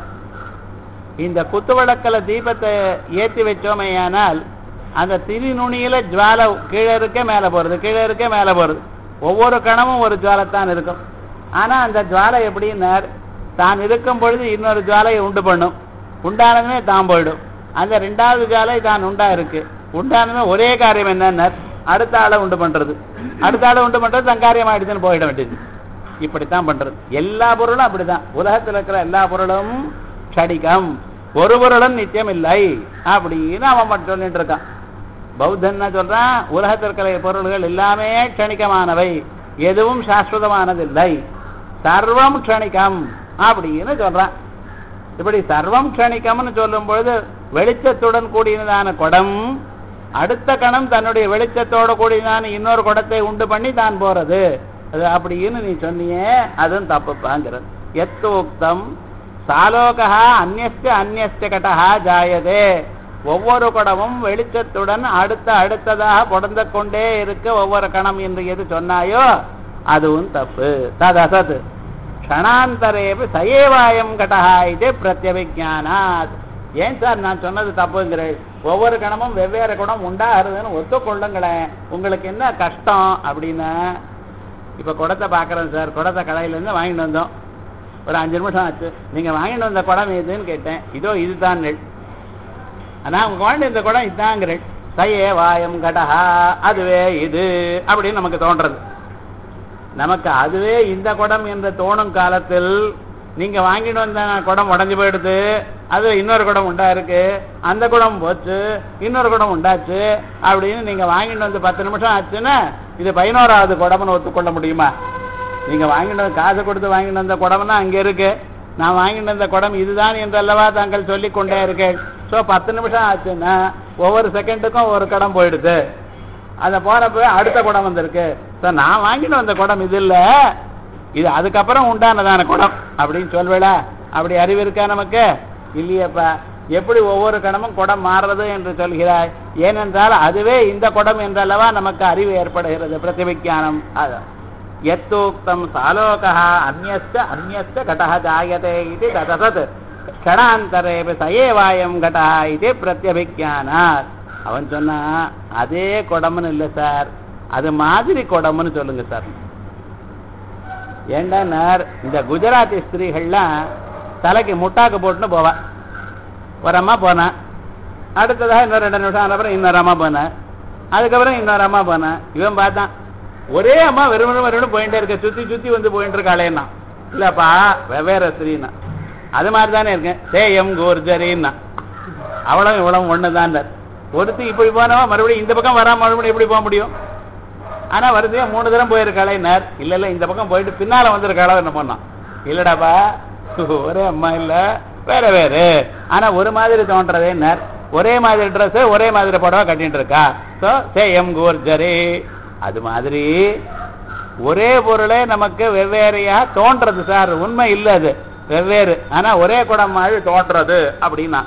இந்த குத்துவிளக்கில் தீபத்தை ஏற்றி வச்சோமேயானால் அந்த திரி நுனியில ஜுவாலை கீழே இருக்க மேலே போறது கீழே இருக்க மேலே போறது ஒவ்வொரு கணமும் ஒரு ஜுவாலைத்தான் இருக்கும் ஆனா அந்த ஜுவாலை எப்படின்னார் தான் இருக்கும் பொழுது இன்னொரு ஜுவாலையை உண்டு பண்ணும் உண்டானதுமே தான் போயிடும் அந்த ரெண்டாவது ஜுவாலை தான் உண்டா இருக்கு உண்டானதுமே ஒரே காரியம் என்னன்னா அடுத்த ஆளை உண்டு பண்றது அடுத்த ஆளை உண்டு பண்றது தன் காரியம் ஆயிடுச்சுன்னு போயிட வேண்டியது இப்படித்தான் பண்றது எல்லா பொருளும் அப்படிதான் உலகத்தில் இருக்கிற எல்லா பொருளும் க்ஷடிகம் ஒரு பொருளும் நித்தியம் இல்லை அப்படின்னு அவன் மட்டும் சொல்லிட்டு இருக்கான் பௌத்தன் என்ன சொல்றான் உலகத்தில் இருக்கிற பொருள்கள் எல்லாமே க்ஷணிகமானவை எதுவும் சாஸ்வதமானதில்லை சர்வம் க்ஷணிகம் அப்படின்னு சொல்றான் இப்படி சர்வம் க்ஷணிகம்னு சொல்லும் பொழுது வெளிச்சத்துடன் கூடியதான குடம் அடுத்த கணம் தன்னுடைய வெளிச்சத்தோட கூடியதான இன்னொரு குடத்தை உண்டு பண்ணி தான் போறது அது அப்படின்னு நீ சொன்னியே அதுவும் தப்புப்பாங்கிறது எத்தோக்தம் சாலோகா அந்நியஸ்ட அந்நியஸ்ட கடகா ஜாயதே ஒவ்வொரு குடமும் வெளிச்சத்துடன் அடுத்த அடுத்ததாக பொடந்து கொண்டே இருக்க ஒவ்வொரு கணம் என்று எது சொன்னாயோ அதுவும் தப்பு தது அசத் க்ஷணாந்தரேபி சயேவாயம் கடகா இது பிரத்யபிஜானாத் ஏன் சார் நான் சொன்னது தப்புங்கிறேன் ஒவ்வொரு கணமும் வெவ்வேறு குணம் உண்டாகிறதுன்னு ஒத்துக்கொள்ளுங்களேன் உங்களுக்கு என்ன கஷ்டம் அப்படின்னா இப்ப குடத்தை பார்க்குறேன் சார் குடத்தை கடையிலேருந்து வாங்கிட்டு வந்தோம் ஒரு அஞ்சு நிமிஷம் ஆச்சு நீங்க வாங்கிட்டு வந்த குடம் எதுன்னு கேட்டேன் இதோ இதுதான் நெல் ஆனா உங்க வாங்கிட்டு இந்த குடம் இதுதாங்கிறேன் சயே வாயம் கடஹா அதுவே இது அப்படின்னு நமக்கு தோன்றது நமக்கு அதுவே இந்த குடம் என்று தோணும் காலத்தில் நீங்க வாங்கிட்டு வந்த குடம் உடஞ்சு போயிடுது அது இன்னொரு குடம் உண்டா இருக்கு அந்த குடம் போச்சு இன்னொரு குடம் உண்டாச்சு அப்படின்னு நீங்க வாங்கிட்டு வந்து பத்து நிமிஷம் ஆச்சுன்னா இது பதினோராவது குடம்னு ஒத்துக்கொள்ள முடியுமா நீங்க வாங்கிட்டு வந்து காசு கொடுத்து வாங்கிட்டு வந்த குடம்னா அங்க இருக்கு நான் வாங்கிட்டு வந்த குடம் இதுதான் என்று அல்லவா தாங்கள் சொல்லி கொண்டே இருக்கேன் ஸோ பத்து நிமிஷம் ஆச்சுன்னா ஒவ்வொரு செகண்டுக்கும் ஒரு குடம் போயிடுது அதை போறப்ப அடுத்த குடம் வந்திருக்கு ஸோ நான் வாங்கிட்டு வந்த குடம் இது இல்லை இது அதுக்கப்புறம் உண்டானதான குடம் அப்படின்னு சொல்வேடா அப்படி அறிவு இருக்கா நமக்கு இல்லையப்பா எப்படி ஒவ்வொரு கடமும் குடம் மாறுறது என்று சொல்கிறாய் ஏனென்றால் அதுவே இந்த குடம் என்றல்லவா நமக்கு அறிவு ஏற்படுகிறது பிரதிவிஜானம் அதான் எத்தோக்தம் சாலோகா அந்நியஸ்த அந்நியஸ்த கடக ஜாயதே இது ததசத் க்ஷணாந்தரே சயேவாயம் கடா இது பிரத்யபிஜானாத் அவன் சொன்னா அதே குடம்னு இல்லை சார் அது மாதிரி குடம்னு சொல்லுங்க சார் ஏண்டா இந்த குஜராத்தி ஸ்திரீகள்லாம் தலைக்கு முட்டாக்கு போட்டுன்னு போவா ஒரு அம்மா போனா அடுத்ததாக இன்னொரு ரெண்டு நிமிஷம் ஆன அப்புறம் இன்னொரு அம்மா போனேன் அதுக்கப்புறம் இன்னொரு அம்மா போனேன் இவன் பார்த்தான் ஒரே அம்மா வெறும் வெறும் வெறும் போயிட்டே இருக்க சுத்தி சுத்தி வந்து போயிட்டு இருக்காளேன்னா இல்லப்பா வெவ்வேறு ஸ்திரீன்னா அது மாதிரி தானே இருக்கேன் சேயம் கோர்ஜரின்னா அவ்வளவு இவ்வளவு ஒண்ணுதான் ஒருத்தி இப்படி போனவா மறுபடியும் இந்த பக்கம் வராம மறுபடியும் எப்படி போக முடியும் ஆனா வருதையா மூணு தரம் போயிருக்காளேன்னார் இல்ல இல்ல இந்த பக்கம் போயிட்டு பின்னால வந்திருக்காளோ என்ன பண்ணான் இல்லடாப்பா ஒரே அம்மா இல்ல வேற வேற ஆனா ஒரு மாதிரி தோன்றதேன்னார் ஒரே மாதிரி ட்ரெஸ் ஒரே மாதிரி புடவை கட்டிட்டு இருக்கா சோ சேயம் கோர்ஜரே அது மாதிரி ஒரே பொருளே நமக்கு வெவ்வேறையா தோன்றது சார் உண்மை இல்ல அது வெவ்வேறு ஆனா ஒரே குடம் மாதிரி தோன்றது அப்படின்னா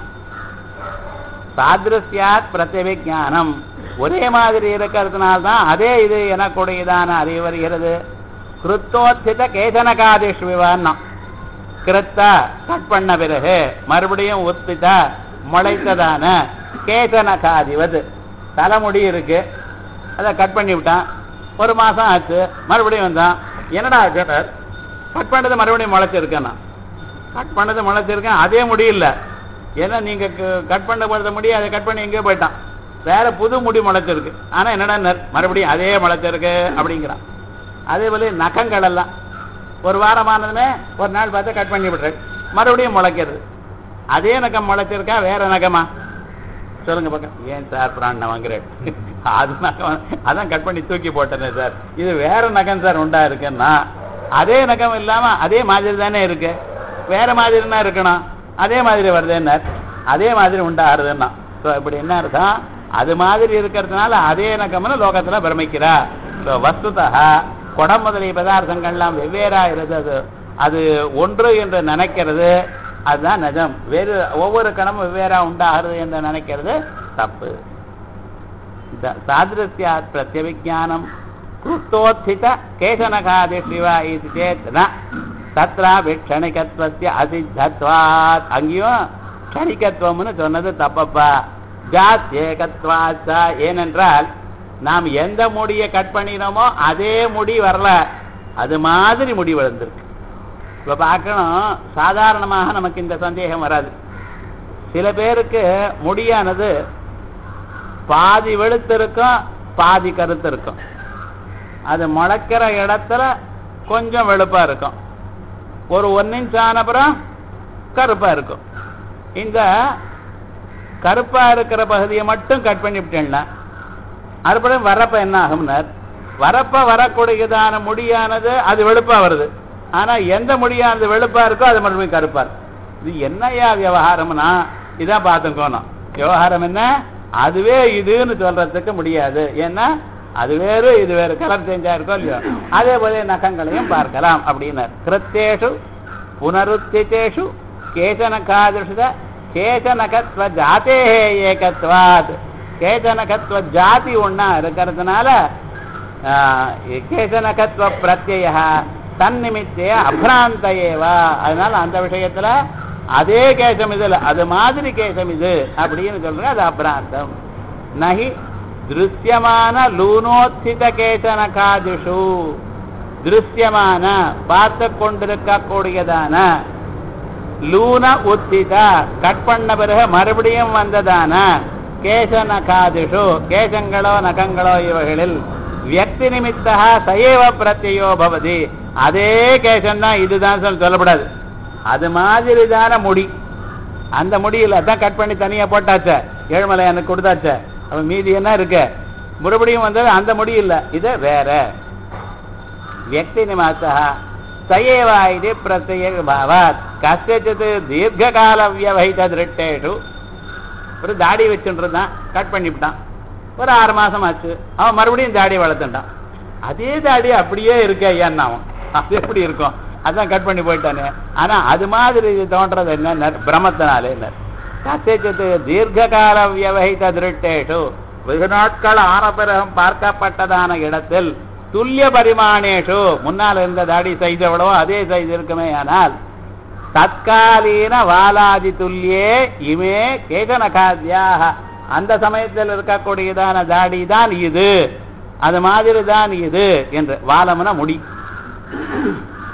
சாதிருஷ்யாத் பிரத்யவிஜானம் ஒரே மாதிரி இருக்கிறதுனால தான் அதே இது எனக்குடையதான அறிவு வருகிறது கிருத்தோத்தித கேசனகாதிஷ் விவான்னம் கிருத்த கட் பண்ண பிறகு மறுபடியும் உத்தித முளைத்ததான கேசனகாதிவது தலைமுடி இருக்கு அதை கட் பண்ணி விட்டான் ஒரு மாசம் ஆச்சு மறுபடியும் வந்தான் என்னடா கேட்டார் கட் பண்ணது மறுபடியும் முளைச்சிருக்கேன்னா கட் பண்ணது முளைச்சிருக்கேன் அதே முடியல ஏன்னா நீங்க கட் பண்ண போறத முடி அதை கட் பண்ணி எங்கேயோ போயிட்டான் வேற புது முடி முளைச்சிருக்கு ஆனா என்னடா நர்- மறுபடியும் அதே முளைச்சிருக்கு அப்படிங்கிறான் அதே போல நகங்கள் எல்லாம் ஒரு வாரமானதுமே ஒரு நாள் பார்த்து கட் பண்ணி விடுறேன் மறுபடியும் முளைக்கிறது அதே நகம் முளைச்சிருக்கா வேற நகமா சொல்லுங்க பக்கம் ஏன் சார் பிராண வாங்குறேன் அது நகம் அதான் கட் பண்ணி தூக்கி போட்டேனே சார் இது வேற நகம் சார் உண்டா இருக்குன்னா அதே நகம் இல்லாம அதே மாதிரி தானே இருக்கு வேற மாதிரினா இருக்கணும் அதே மாதிரி வருதுன்னார் அதே மாதிரி உண்டாகிறதுன்னா ஸோ இப்படி என்ன அர்த்தம் அது மாதிரி இருக்கிறதுனால அதே நகம்னு லோகத்துல பிரமிக்கிறா ஸோ வஸ்துதா குடம் முதலிய பதார்த்தங்கள்லாம் வெவ்வேறா இருந்தது அது ஒன்று என்று நினைக்கிறது அதுதான் நிஜம் வேறு ஒவ்வொரு கணமும் வெவ்வேறா உண்டாகிறது என்று நினைக்கிறது தப்பு த- சாதிருஷ்யாத் பிரத்யவிஜானம் கிருத்தோத்தித கேசனகாதிஷிவா இது சேத் ந தத்ராபி க்ஷணிகத்வஸ்ய அசித்தத்வாத் அங்கேயும் க்ஷணிகத்துவம்னு சொன்னது தப்பப்பா ஜாத்யேகத்வாச்சா ஏனென்றால் நாம் எந்த முடியை கட் பண்ணினோமோ அதே முடி வரல அது மாதிரி முடி வளர்ந்துருக்கு இப்ப பார்க்கணும் சாதாரணமாக நமக்கு இந்த சந்தேகம் வராது சில பேருக்கு முடியானது பாதி வெளுத்து இருக்கும் பாதி கருத்து இருக்கும் அது முளைக்கிற இடத்துல கொஞ்சம் வெளுப்பா இருக்கும் ஒரு ஒன் இன்ச் ஆனப்புறம் கருப்பா இருக்கும் இந்த கருப்பா இருக்கிற பகுதியை மட்டும் கட் பண்ணிவிட்டேன்னா அதுபடி வரப்ப என்ன ஆகும்னார் வரப்ப வரக்கூடியதான முடியானது அது வெளுப்பா வருது ஆனா எந்த முடியானது வெளுப்பா இருக்கோ அது மறுபடியும் கருப்பா இருக்கு இது என்னையா விவகாரம்னா இதான் பார்த்துக்கோணும் விவகாரம் என்ன அதுவே இதுன்னு சொல்றதுக்கு முடியாது ஏன்னா அது வேறு இது வேறு கலர் சேஞ்சா இருக்கோ இல்லையோ அதே போல நகங்களையும் பார்க்கலாம் அப்படின்னார் கிருத்தேஷு புனருத்திதேஷு கேசனகாதிருஷத கேசனகத்வ ஜாத்தே ஏகத்வாத் கேசனகத்வ ஜாதி ஒண்ணா இருக்கிறதுனால ஆஹ், கேசனகத்வ பிரத்யய தன்னிமித்தே அப்ராந்த ஏவா அதனால அந்த விஷயத்துல அதே கேசம் இதுல அது மாதிரி கேசம் இது அப்படின்னு சொல்றேன் அது அப்ராந்தம் நகி திருஷ்யமான லூனோத்தித கேசனகாதிஷு திருஷ்யமான பார்த்து கொண்டிருக்கக்கூடியதான லூன உத்தித கட் பண்ண பிறகு மறுபடியும் வந்ததான கேச நகாதிஷு கேசங்களோ நகங்களோ இவைகளில் வியக்தி நிமித்தா சயேவ பிரத்யோ பவதி அதே கேசம் தான் இதுதான் சொல்ல- சொல்லப்படாது அது மாதிரி தான முடி அந்த முடியல அதான் கட் பண்ணி தனியா போட்டாச்சே ஏழுமலை எனக்கு கொடுத்தாச்சே அப்ப மீதி என்ன இருக்கு மறுபடியும் வந்தது அந்த முடி இல்ல இது வேற व्यक्तिनिवासः स एव इति प्रत्ययभावात् कस्यचित् दीर्घकालव्यवहितदृष्टेषु ஒரு தாடி வச்சுட்டு இருந்தான் கட் பண்ணிவிட்டான் ஒரு ஆறு மாசம் ஆச்சு அவன் மறுபடியும் தாடி வளர்த்துட்டான் அதே தாடி அப்படியே இருக்கு ஐயான்னு அவன் அது எப்படி இருக்கும் அதான் கட் பண்ணி போயிட்டானே ஆனா அது மாதிரி இது தோன்றது என்ன பிரமத்தினாலே என்ன கசிச்சித்து தீர்க்ககால வியவகித திருட்டேஷு வெகு நாட்கள் ஆன பிறகும் பார்க்கப்பட்டதான இடத்தில் துல்லிய பரிமாணேஷு முன்னால் இருந்த தாடி சைஸ் எவ்வளவோ அதே சைஸ் இருக்குமே ஆனால் தற்காலீன வாலாதி துல்லியே இமே கேகனகாத்தியாக அந்த சமயத்தில் இருக்கக்கூடியதான தாடி தான் இது அது மாதிரி தான் இது என்று வாலம்னா முடி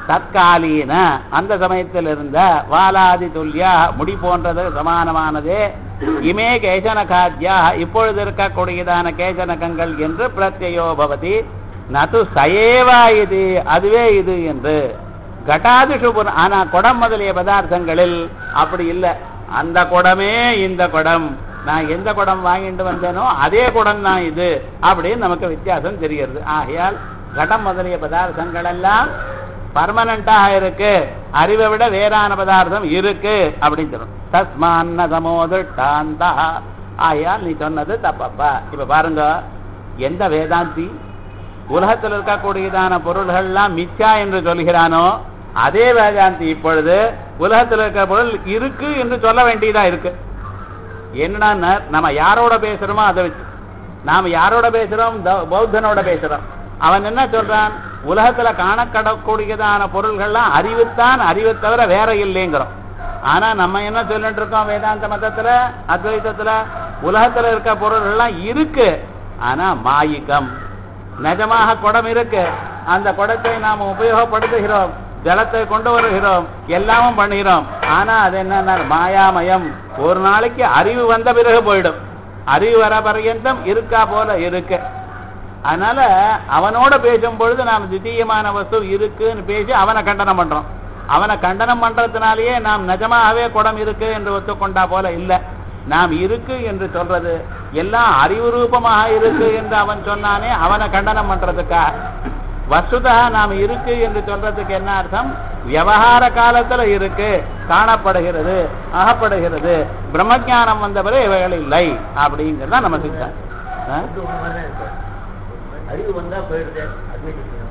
தற்காலீன அந்த சமயத்தில் இருந்த வாலாதி துல்லியா முடி போன்றது சமானமானது இமே கேசன காத்தியா இப்பொழுது இருக்கக்கூடியதான கேசனகங்கள் என்று பிரத்யோ பவதி நது சயேவா இது அதுவே இது என்று கட்டாதிஷு புன- ஆனா குடம் முதலிய பதார்த்தங்களில் அப்படி இல்லை அந்த குடமே இந்த குடம் நான் எந்த குடம் வாங்கிட்டு வந்தேனோ அதே குடம் தான் இது அப்படின்னு நமக்கு வித்தியாசம் தெரிகிறது ஆகையால் கடம் முதலிய பதார்த்தங்கள் எல்லாம் பர்மனண்டாக இருக்கு அறிவை விட வேறான பதார்த்தம் இருக்கு அப்படின்னு சொல்லணும் தஸ்மான்ன சமோதிட்டாந்தா ஆகையால் நீ சொன்னது தப்பப்பா இப்ப பாருங்க எந்த வேதாந்தி உலகத்தில் இருக்கக்கூடியதான பொருள்கள்லாம் மிச்சா என்று சொல்கிறானோ அதே வேதாந்தி இப்பொழுது உலகத்தில் இருக்கிற பொருள் இருக்கு என்று சொல்ல வேண்டியதா இருக்கு என்னன்னா நம்ம யாரோட பேசுறோமோ அதை வச்சு நாம யாரோட பேசுறோம் தௌ- பௌத்தனோட பேசுறோம் அவன் என்ன சொல்றான் உலகத்துல காணக்கடக்கூடியதான பொருள்கள்லாம் அறிவுத்தான் அறிவை தவிர வேற இல்லைங்கிறோம் ஆனா நம்ம என்ன சொல்லிட்டு இருக்கோம் வேதாந்த மதத்துல அத்வைதத்துல உலகத்துல இருக்க பொருள்கள்லாம் இருக்கு ஆனா மாயிகம் நிஜமாக குடம் இருக்கு அந்த குடத்தை நாம் உபயோகப்படுத்துகிறோம் ஜலத்தை கொண்டு வருகிறோம் எல்லாமும் பண்ணுகிறோம் ஆனா அது என்ன மாயாமயம் ஒரு நாளைக்கு அறிவு வந்த பிறகு போயிடும் அறிவு வர பர்யந்தம் இருக்கா போல இருக்கு அதனால அவனோட பேசும் பொழுது நாம் தித்தீயமான வஸ்து இருக்குன்னு பேசி அவனை கண்டனம் பண்றோம் அவனை கண்டனம் பண்றதுனாலேயே நாம் நிஜமாகவே குடம் இருக்கு என்று ஒத்துக்கொண்டா போல இல்லை நாம் இருக்கு என்று சொல்றது எல்லாம் அறிவு ரூபமாக இருக்கு என்று அவன் சொன்னானே அவனை கண்டனம் பண்றதுக்கா வசுதா நாம் இருக்கு என்று சொல்றதுக்கு என்ன அர்த்தம் விவகார காலத்துல இருக்கு காணப்படுகிறது அகப்படுகிறது பிரம்மஞானம் வந்த பிறகு இவைகள் இல்லை அப்படிங்கிறதா நம்ம சித்தம் ஆ? ரெண்டு ஒண்ணு மாதிரி தான் இருக்கு. அறிவு வந்தா போயிடுது அத்வைதம்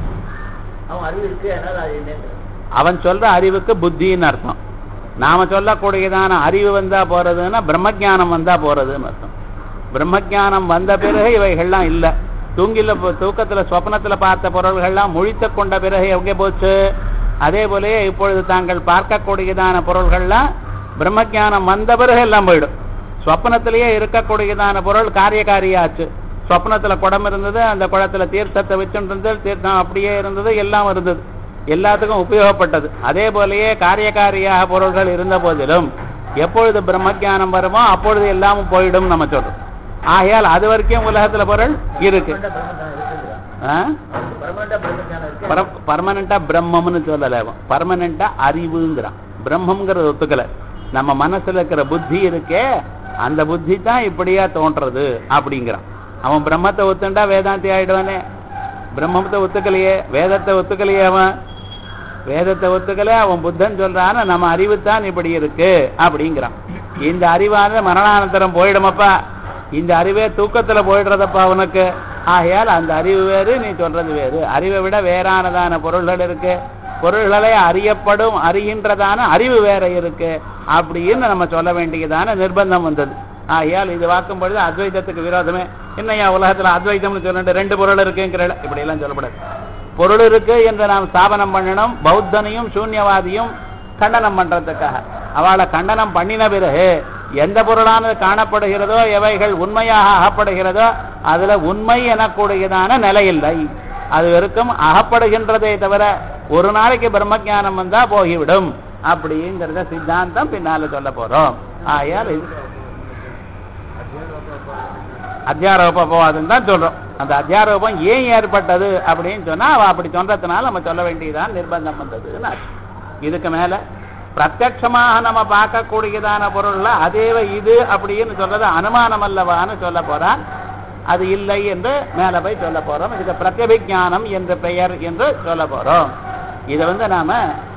அவன் அறிவு இருக்கு அதனால அது என்னன்னு அவன் சொல்ற அறிவுக்கு புத்தின்னு அர்த்தம் நாம சொல்லக்கூடியதான அறிவு வந்தா போறதுன்னா பிரம்மஞானம் வந்தா போறதுன்னு அர்த்தம் பிரம்மஞானம் வந்த பிறகு இவைகள்லாம் இல்ல தூங்கில தூக்கத்துல சொப்னத்துல பார்த்த பொருள்கள்லாம் முழித்து கொண்ட பிறகு எங்கே போச்சு அதே போலயே இப்பொழுது தாங்கள் பார்க்கக்கூடியதான பொருள்கள்லாம் பிரம்மஞானம் வந்த பிறகு எல்லாம் போயிடும் சொப்னத்திலேயே இருக்கக்கூடியதான பொருள் காரியகாரியாச்சு சொப்னத்துல குடம் இருந்தது அந்த குடத்துல தீர்த்தத்தை வச்சுட்டு இருந்தது தீர்த்தம் அப்படியே இருந்தது எல்லாம் இருந்தது எல்லாத்துக்கும் உபயோகப்பட்டது அதே போலயே காரியகாரியாக பொருள்கள் இருந்த போதிலும் எப்பொழுது பிரம்மஞானம் வருமோ அப்பொழுது எல்லாமும் போயிடும் நம்ம சொல்றோம் ஆகையால் அது வரைக்கும் உலகத்துல பொருள் இருக்கு பர்மனண்டா பிரம்மஞானம் இருக்கு பர்மனண்டா பிரம்மம்னு சொல்லல பர்மனண்டா அறிவுங்கிறான் பிரம்மம்ங்கிறது ஒத்துக்கல நம்ம மனசுல இருக்கிற புத்தி இருக்கே அந்த புத்தி தான் இப்படியா தோன்றது அப்படிங்கிறான் அவன் பிரம்மத்தை ஒத்துண்டா வேதாந்தி ஆயிடுவானே பிரம்மத்தை ஒத்துக்கலையே வேதத்தை ஒத்துக்கலையே அவன் வேதத்தை ஒத்துக்கல அவன் புத்தன் சொல்றான் நம்ம அறிவுத்தான் இப்படி இருக்கு அப்படிங்கிறான் இந்த அறிவானது மரணானந்தரம் போயிடுமப்பா இந்த அறிவே தூக்கத்துல போயிடுறதப்பா அவனுக்கு ஆகையால் அந்த அறிவு வேறு நீ சொல்றது வேறு அறிவை விட வேறானதான பொருள்கள் இருக்கு பொருள்களை அறியப்படும் அறிகின்றதான அறிவு வேற இருக்கு அப்படின்னு நம்ம சொல்ல வேண்டியதான நிர்பந்தம் வந்தது ஆகையால் இது வாக்கும் பொழுது அத்வைதத்துக்கு விரோதமே என்னையா உலகத்துல அத்வைதம்னு சொல்லிட்டு ரெண்டு பொருள் இருக்குங்கிற இப்படி எல்லாம் சொல்லப்படாது பொருள் இருக்கு என்று நாம் ஸ்தாபனம் பண்ணணும் பௌத்தனையும் சூன்யவாதியும் கண்டனம் பண்றதுக்காக அவளை கண்டனம் பண்ணின பிறகு எந்த பொருளானது காணப்படுகிறதோ எவைகள் உண்மையாக அகப்படுகிறதோ அதுல உண்மை எனக்கூடியதான நிலை இல்லை அது வெறுக்கும் அகப்படுகின்றதே தவிர ஒரு நாளைக்கு பிரம்மஞானம் வந்தா போகிவிடும் அப்படிங்கிறத சித்தாந்தம் பின்னால சொல்ல போறோம் ஆயால் இது அத்தியாரோபவாதம் தான் சொல்றோம் அந்த அத்தியாரோபம் ஏன் ஏற்பட்டது அப்படின்னு சொன்னா அவ அப்படி சொல்றதுனால நம்ம சொல்ல வேண்டியதான் நிர்பந்தம் வந்ததுன்னு அர்த்தம். இதுக்கு மேல பிரத்யட்சமாக நம்ம பார்க்கக்கூடியதான பொருள்ல அதேவ இது அப்படின்னு சொல்றது அனுமானம் அல்லவான்னு சொல்ல போறான் அது இல்லை என்று மேல போய் சொல்ல போறோம் இதுக்கு பிரத்யபிஜானம் என்ற பெயர் என்று சொல்ல போறோம் இதை வந்து நாம